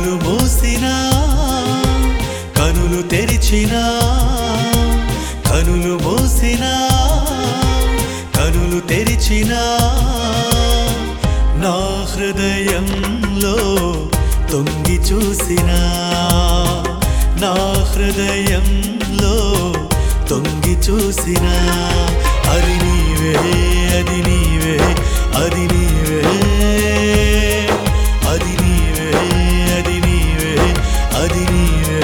కనులు మూసినా కనులు తెరిచినా కనులు మూసినా కనులు తెరిచినా నా హృదయంలో తొంగి చూసినా నా హృదయంలో తొంగి చూసినా అది నీవే అది నీవే అది నీవే అది నీవే అది నీవే అది నీవే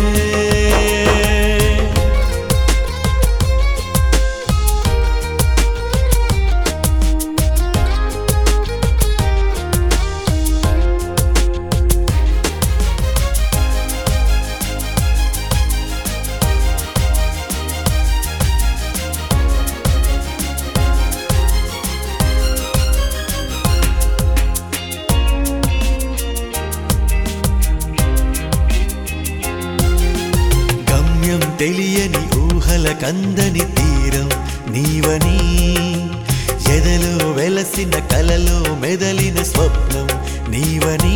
గమ్యం తెలియని ఊహల కందని తీరం నీవని ఎదలో వెలసిన కలలో మెదలిన స్వప్నం నీవని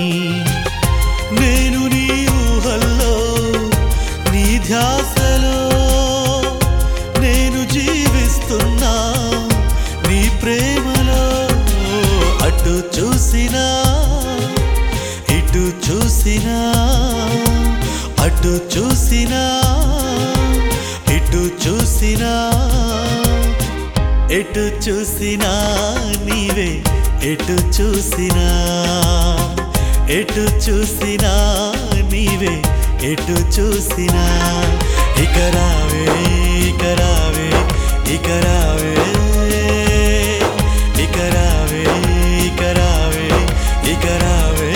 నేను నీ ఊహల్లో నీ ధ్యాసలో నేను జీవిస్తున్నా నీ ప్రేమలో అటు చూసినా ఇటు చూసినా అటు చూసినా ఇటు చూసినా ఎటు చూసినా నీవే ఎటు చూసినా ఎటు చూసినా నీవే ఎటు చూసినా ఇక రావే ఇక రావే ఇక రావే ఇక రావే ఇక రావే ఇక రావే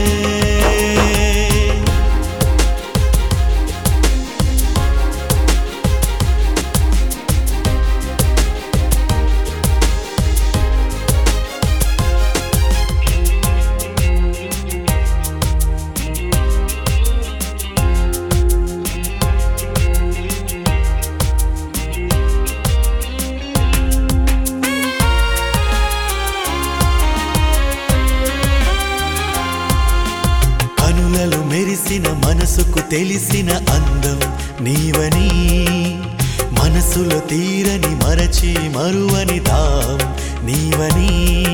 కనులలో మెరిసిన మనసుకు తెలిసిన అందం నీవని మనసులో తీరని మరచి మరువని దాం నీవని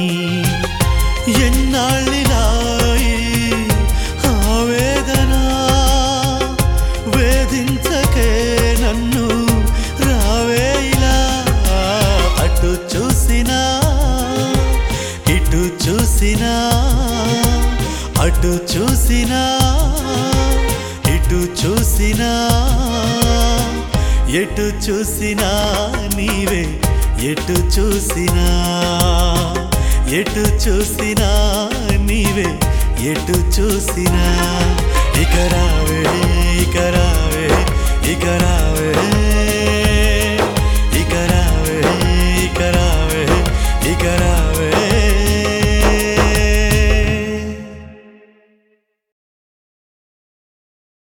ఎన్నాళ్ళినాయి ఆవేదన వేధించకే నన్ను రావే ఇలా అటు చూసినా ఇటు చూసినా అటు చూసినా ఇటు చూసినా ఎటు చూసినా నీవే ఎటు చూసినా ఎటు చూసినా నీవే ఎటు చూసినా ఇక రావే ఇక రావే ఇక రావే